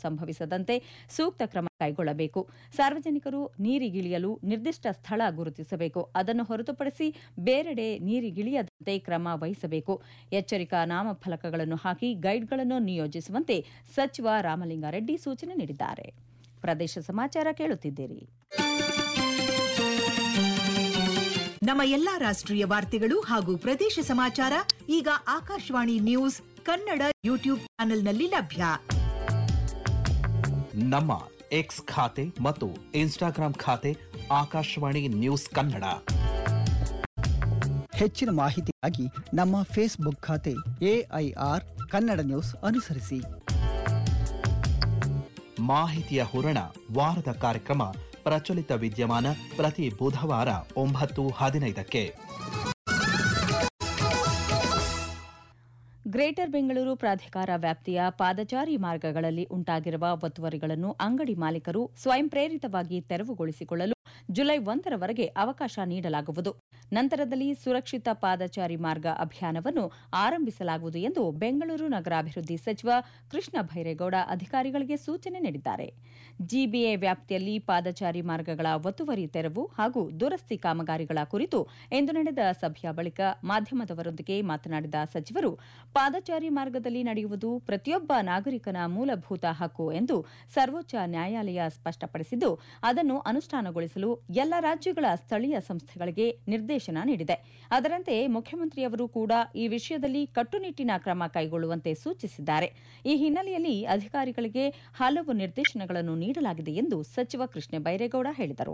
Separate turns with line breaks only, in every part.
ಸಂಭವಿಸದಂತೆ ಸೂಕ್ತ ಕ್ರಮ ಕೈಗೊಳ್ಳಬೇಕು ಸಾರ್ವಜನಿಕರು ನೀರಿಗಿಳಿಯಲು ನಿರ್ದಿಷ್ಟ ಸ್ಥಳ ಗುರುತಿಸಬೇಕು ಅದನ್ನು ಹೊರತುಪಡಿಸಿ ಬೇರೆಡೆ ನೀರಿಗಿಳಿಯದಂತೆ ಕ್ರಮ ವಹಿಸಬೇಕು ಎಚ್ಚರಿಕಾ ನಾಮಫಲಕಗಳನ್ನು ಹಾಕಿ ಗೈಡ್ಗಳನ್ನು ನಿಯೋಜಿಸುವಂತೆ ಸಚಿವ ರಾಮಲಿಂಗಾರೆಡ್ಡಿ ಸೂಚನೆ ನೀಡಿದ್ದಾರೆ ಪ್ರದೇಶ ಸಮಾಚಾರ ಕೇಳುತ್ತಿದ್ದೀರಿ
ನಮ್ಮ ಎಲ್ಲಾ ರಾಷ್ಟ್ರೀಯ ವಾರ್ತೆಗಳು ಹಾಗೂ ಪ್ರದೇಶ ಸಮಾಚಾರ ಈಗ ಆಕಾಶವಾಣಿ ನ್ಯೂಸ್ ಕನ್ನಡ ಯೂಟ್ಯೂಬ್ ಚಾನೆಲ್ನಲ್ಲಿ ಲಭ್ಯ
ನಮ್ಮ ಎಕ್ಸ್ ಖಾತೆ ಮತ್ತು ಇನ್ಸ್ಟಾಗ್ರಾಂ ಖಾತೆ ಆಕಾಶವಾಣಿ ನ್ಯೂಸ್ ಕನ್ನಡ
ಹೆಚ್ಚಿನ ಮಾಹಿತಿಗಾಗಿ ನಮ್ಮ ಫೇಸ್ಬುಕ್ ಖಾತೆ ಎಐಆರ್ ಕನ್ನಡ ನ್ಯೂಸ್ ಅನುಸರಿಸಿ
ಮಾಹಿತಿಯ ಹೂರಣ ವಾರದ ಕಾರ್ಯಕ್ರಮ ಪ್ರಚಲಿತ ವಿದ್ಯಮಾನ ಪ್ರತಿ ಬುಧವಾರ ಒಂಬತ್ತು ಹದಿನೈದಕ್ಕೆ
ಗ್ರೇಟರ್ ಬೆಂಗಳೂರು ಪ್ರಾಧಿಕಾರ ವ್ಯಾಪ್ತಿಯ ಪಾದಚಾರಿ ಮಾರ್ಗಗಳಲ್ಲಿ ಉಂಟಾಗಿರುವ ಒತ್ತುವರಿಗಳನ್ನು ಅಂಗಡಿ ಮಾಲೀಕರು ಸ್ವಯಂ ಪ್ರೇರಿತವಾಗಿ ತೆರವುಗೊಳಿಸಿಕೊಳ್ಳಲು ಜುಲೈ ಒಂದರವರೆಗೆ ಅವಕಾಶ ನೀಡಲಾಗುವುದು ನಂತರದಲ್ಲಿ ಸುರಕ್ಷಿತ ಪಾದಚಾರಿ ಮಾರ್ಗ ಅಭಿಯಾನವನ್ನು ಆರಂಭಿಸಲಾಗುವುದು ಎಂದು ಬೆಂಗಳೂರು ನಗರಾಭಿವೃದ್ಧಿ ಸಚಿವ ಕೃಷ್ಣ ಭೈರೇಗೌಡ ಅಧಿಕಾರಿಗಳಿಗೆ ಸೂಚನೆ ನೀಡಿದ್ದಾರೆ ಜಿಬಿಎ ವ್ಯಾಪ್ತಿಯಲ್ಲಿ ಪಾದಚಾರಿ ಮಾರ್ಗಗಳ ಒತ್ತುವರಿ ತೆರವು ಹಾಗೂ ದುರಸ್ತಿ ಕಾಮಗಾರಿಗಳ ಕುರಿತು ಇಂದು ನಡೆದ ಸಭೆಯ ಬಳಿಕ ಮಾಧ್ಯಮದವರೊಂದಿಗೆ ಮಾತನಾಡಿದ ಸಚಿವರು ಪಾದಚಾರಿ ಮಾರ್ಗದಲ್ಲಿ ನಡೆಯುವುದು ಪ್ರತಿಯೊಬ್ಬ ನಾಗರಿಕನ ಮೂಲಭೂತ ಹಕ್ಕು ಎಂದು ಸರ್ವೋಚ್ಚ ನ್ಯಾಯಾಲಯ ಸ್ಪಷ್ಟಪಡಿಸಿದ್ದು ಅದನ್ನು ಅನುಷ್ಠಾನಗೊಳಿಸಲು ಎಲ್ಲ ರಾಜ್ಯಗಳ ಸ್ಥಳೀಯ ಸಂಸ್ಥೆಗಳಿಗೆ ನಿರ್ದೇಶನ ನೀಡಿದೆ ಅದರಂತೆ ಮುಖ್ಯಮಂತ್ರಿಯವರು ಕೂಡ ಈ ವಿಷಯದಲ್ಲಿ ಕಟ್ಟುನಿಟ್ಟಿನ ಕ್ರಮ ಕೈಗೊಳ್ಳುವಂತೆ ಸೂಚಿಸಿದ್ದಾರೆ ಈ ಹಿನ್ನೆಲೆಯಲ್ಲಿ ಅಧಿಕಾರಿಗಳಿಗೆ ಹಲವು ನಿರ್ದೇಶನಗಳನ್ನು ನೀಡಲಾಗಿದೆ ಎಂದು ಸಚಿವ ಕೃಷ್ಣ ಬೈರೇಗೌಡ ಹೇಳಿದರು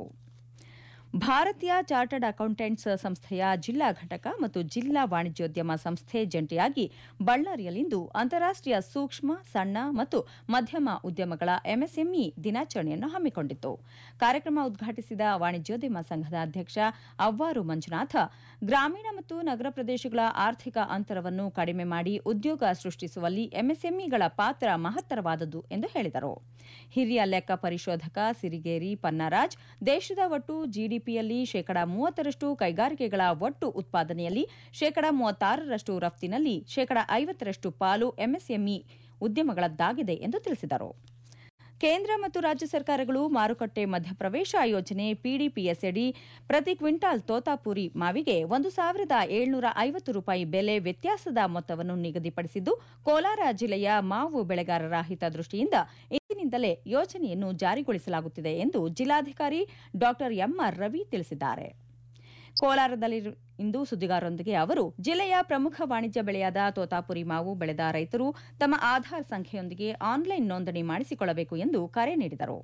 ಭಾರತೀಯ ಚಾರ್ಟರ್ಡ್ ಅಕೌಂಟೆಂಟ್ಸ್ ಸಂಸ್ಥೆಯ ಜಿಲ್ಲಾ ಘಟಕ ಮತ್ತು ಜಿಲ್ಲಾ ವಾಣಿಜ್ಯೋದ್ಯಮ ಸಂಸ್ಥೆ ಜಂಟಿಯಾಗಿ ಬಳ್ಳಾರಿಯಲ್ಲಿಂದು ಅಂತಾರಾಷ್ಟೀಯ ಸೂಕ್ಷ್ಮ ಸಣ್ಣ ಮತ್ತು ಮಧ್ಯಮ ಉದ್ಯಮಗಳ ಎಂಎಸ್ಎಂಇ ದಿನಾಚರಣೆಯನ್ನು ಹಮ್ಮಿಕೊಂಡಿತ್ತು ಕಾರ್ಯಕ್ರಮ ಉದ್ಘಾಟಿಸಿದ ವಾಣಿಜ್ಯೋದ್ಯಮ ಸಂಘದ ಅಧ್ಯಕ್ಷ ಅವ್ವಾರು ಮಂಜುನಾಥ ಗ್ರಾಮೀಣ ಮತ್ತು ನಗರ ಪ್ರದೇಶಗಳ ಆರ್ಥಿಕ ಅಂತರವನ್ನು ಕಡಿಮೆ ಮಾಡಿ ಉದ್ಯೋಗ ಸೃಷ್ಟಿಸುವಲ್ಲಿ ಎಂಎಸ್ಎಂಇಗಳ ಪಾತ್ರ ಮಹತ್ತರವಾದದ್ದು ಎಂದು ಹೇಳಿದರು ಹಿರಿಯ ಲೆಕ್ಕ ಪರಿಶೋಧಕ ಸಿರಿಗೇರಿ ಪನ್ನರಾಜ್ ದೇಶದ ಒಟ್ಟು ಜಿಡಿಪಿಯಲ್ಲಿ ಶೇಕಡಾ ಮೂವತ್ತರಷ್ಟು ಕೈಗಾರಿಕೆಗಳ ಒಟ್ಟು ಉತ್ಪಾದನೆಯಲ್ಲಿ ಶೇಕಡಾ ಮೂವತ್ತಾರರಷ್ಟು ರಫ್ತಿನಲ್ಲಿ ಶೇಕಡಾ ಐವತ್ತರಷ್ಟು ಪಾಲು ಎಂಎಸ್ಎಂಇ ಉದ್ಯಮಗಳದ್ದಾಗಿದೆ ಎಂದು ತಿಳಿಸಿದರು ಕೇಂದ್ರ ಮತ್ತು ರಾಜ್ಯ ಸರ್ಕಾರಗಳು ಮಾರುಕಟ್ಟೆ ಮಧ್ಯಪ್ರವೇಶ ಯೋಜನೆ ಪಿಡಿಪಿಎಸ್ಅಡಿ ಪ್ರತಿ ಕ್ವಿಂಟಾಲ್ ತೋತಾಪುರಿ ಮಾವಿಗೆ ಒಂದು ಸಾವಿರದ ಏಳ್ನೂರ ಐವತ್ತು ರೂಪಾಯಿ ಬೆಲೆ ವ್ಯತ್ಯಾಸದ ಮೊತ್ತವನ್ನು ನಿಗದಿಪಡಿಸಿದ್ದು ಕೋಲಾರ ಜಿಲ್ಲೆಯ ಮಾವು ಬೆಳೆಗಾರರ ಹಿತದೃಷ್ಟಿಯಿಂದ ಇಂದಿನಿಂದಲೇ ಯೋಜನೆಯನ್ನು ಜಾರಿಗೊಳಿಸಲಾಗುತ್ತಿದೆ ಎಂದು ಜಿಲ್ಲಾಧಿಕಾರಿ ಡಾ ಎಂಆರ್ ರವಿ ತಿಳಿಸಿದ್ದಾರೆ ಕೋಲಾರದಲ್ಲಿ ಇಂದು ಸುದ್ದಿಗಾರರೊಂದಿಗೆ ಅವರು ಜಿಲ್ಲೆಯ ಪ್ರಮುಖ ವಾಣಿಜ್ಯ ಬೆಳೆಯಾದ ತೋತಾಪುರಿ ಮಾವು ಬೆಳೆದ ರೈತರು ತಮ್ಮ ಆಧಾರ್ ಸಂಖ್ಯೆಯೊಂದಿಗೆ ಆನ್ಲೈನ್ ನೋಂದಣಿ ಮಾಡಿಸಿಕೊಳ್ಳಬೇಕು ಎಂದು ಕರೆ ನೀಡಿದರು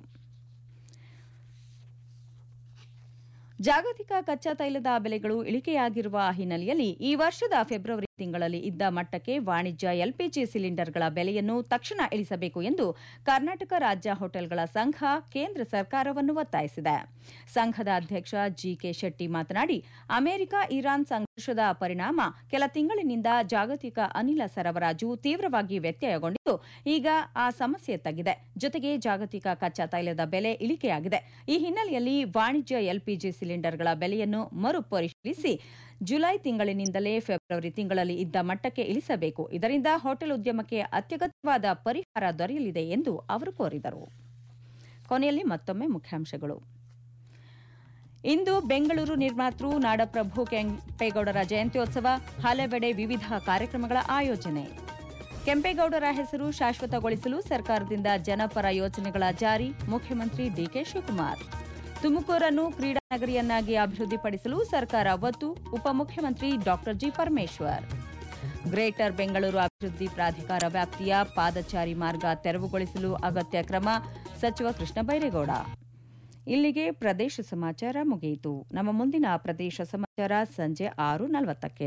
ಜಾಗತಿಕ ಕಚ್ಚಾ ತೈಲದ ಬೆಲೆಗಳು ಇಳಿಕೆಯಾಗಿರುವ ಹಿನ್ನೆಲೆಯಲ್ಲಿ ಈ ವರ್ಷದ ಫೆಬ್ರವರಿ ತಿಂಗಳಲ್ಲಿ ಇದ್ದ ಮಟ್ಟಕ್ಕೆ ವಾಣಿಜ್ಯ ಎಲ್ಪಿಜಿ ಸಿಲಿಂಡರ್ಗಳ ಬೆಲೆಯನ್ನು ತಕ್ಷಣ ಇಳಿಸಬೇಕು ಎಂದು ಕರ್ನಾಟಕ ರಾಜ್ಯ ಹೋಟೆಲ್ಗಳ ಸಂಘ ಕೇಂದ್ರ ಸರ್ಕಾರವನ್ನು ಒತ್ತಾಯಿಸಿದೆ ಸಂಘದ ಅಧ್ಯಕ್ಷ ಜಿಕೆ ಶೆಟ್ಟಿ ಮಾತನಾಡಿ ಅಮೆರಿಕ ಇರಾನ್ ಸಂಘರ್ಷದ ಪರಿಣಾಮ ಕೆಲ ತಿಂಗಳಿನಿಂದ ಜಾಗತಿಕ ಅನಿಲ ಸರಬರಾಜು ತೀವ್ರವಾಗಿ ವ್ಯತ್ಯಯಗೊಂಡಿದ್ದು ಈಗ ಆ ಸಮಸ್ಯೆ ತಗ್ಗಿದೆ ಜೊತೆಗೆ ಜಾಗತಿಕ ಕಚ್ಚಾ ತೈಲದ ಬೆಲೆ ಇಳಿಕೆಯಾಗಿದೆ ಈ ಹಿನ್ನೆಲೆಯಲ್ಲಿ ವಾಣಿಜ್ಯ ಎಲ್ಪಿಜಿ ಸಿಲಿಂಡರ್ಗಳ ಬೆಲೆಯನ್ನು ಮರುಪರಿಶೀಲಿಸಿ ಜುಲೈ ತಿಂಗಳಿನಿಂದಲೇ ಫೆಬ್ರವರಿ ತಿಂಗಳಲ್ಲಿ ಇದ್ದ ಮಟ್ಟಕ್ಕೆ ಇಳಿಸಬೇಕು ಇದರಿಂದ ಹೋಟೆಲ್ ಉದ್ಯಮಕ್ಕೆ ಅತ್ಯಗತ್ಯವಾದ ಪರಿಹಾರ ದೊರೆಯಲಿದೆ ಎಂದು ಅವರು ಕೋರಿದರು ಕೊನೆಯಲ್ಲಿ ಮತ್ತೊಮ್ಮೆ ಮುಖ್ಯಾಂಶಗಳು ಇಂದು ಬೆಂಗಳೂರು ನಿರ್ಮಾತೃ ನಾಡಪ್ರಭು ಕೆಂಪೇಗೌಡರ ಜಯಂತ್ಯೋತ್ಸವ ಹಲವೆಡೆ ವಿವಿಧ ಕಾರ್ಯಕ್ರಮಗಳ ಆಯೋಜನೆ ಕೆಂಪೇಗೌಡರ ಹೆಸರು ಶಾಶ್ವತಗೊಳಿಸಲು ಸರ್ಕಾರದಿಂದ ಜನಪರ ಯೋಜನೆಗಳ ಜಾರಿ ಮುಖ್ಯಮಂತ್ರಿ ಡಿಕೆ ಶಿವಕುಮಾರ್ ತುಮಕೂರನ್ನು ಕ್ರೀಡಾ ನಗರಿಯನ್ನಾಗಿ ಅಭಿವೃದ್ಧಿಪಡಿಸಲು ಸರ್ಕಾರ ಒತ್ತು ಉಪಮುಖ್ಯಮಂತ್ರಿ ಡಾ ಜಿ ಪರಮೇಶ್ವರ್ ಗ್ರೇಟರ್ ಬೆಂಗಳೂರು ಅಭಿವೃದ್ಧಿ ಪ್ರಾಧಿಕಾರ ವ್ಯಾಪ್ತಿಯ ಪಾದಚಾರಿ ಮಾರ್ಗ ತೆರವುಗೊಳಿಸಲು ಅಗತ್ಯ ಕ್ರಮ ಸಚಿವ ಕೃಷ್ಣ ಬೈರೇಗೌಡ ಇಲ್ಲಿಗೆ ಪ್ರದೇಶ ಸಮಾಚಾರ ಮುಗಿಯಿತು ನಮ್ಮ ಮುಂದಿನ ಪ್ರದೇಶ ಸಮಾಚಾರ ಸಂಜೆ ಆರು ನಲವತ್ತಕ್ಕೆ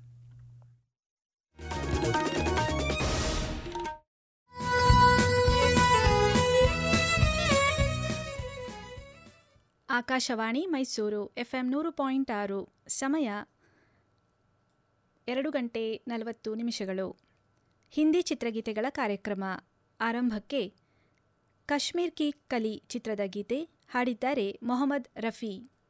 ಆಕಾಶವಾಣಿ ಮೈಸೂರು ಎಫ್ಎಂ ನೂರು ಪಾಯಿಂಟ್ ಆರು ಸಮಯ ಎರಡು ಗಂಟೆ ನಲವತ್ತು ನಿಮಿಷಗಳು ಹಿಂದಿ ಚಿತ್ರಗೀತೆಗಳ ಕಾರ್ಯಕ್ರಮ ಆರಂಭಕ್ಕೆ ಕಾಶ್ಮೀರ್ ಕಿ ಕಲಿ ಚಿತ್ರದ ಗೀತೆ ಹಾಡಿದ್ದಾರೆ ಮೊಹಮ್ಮದ್ ರಫಿ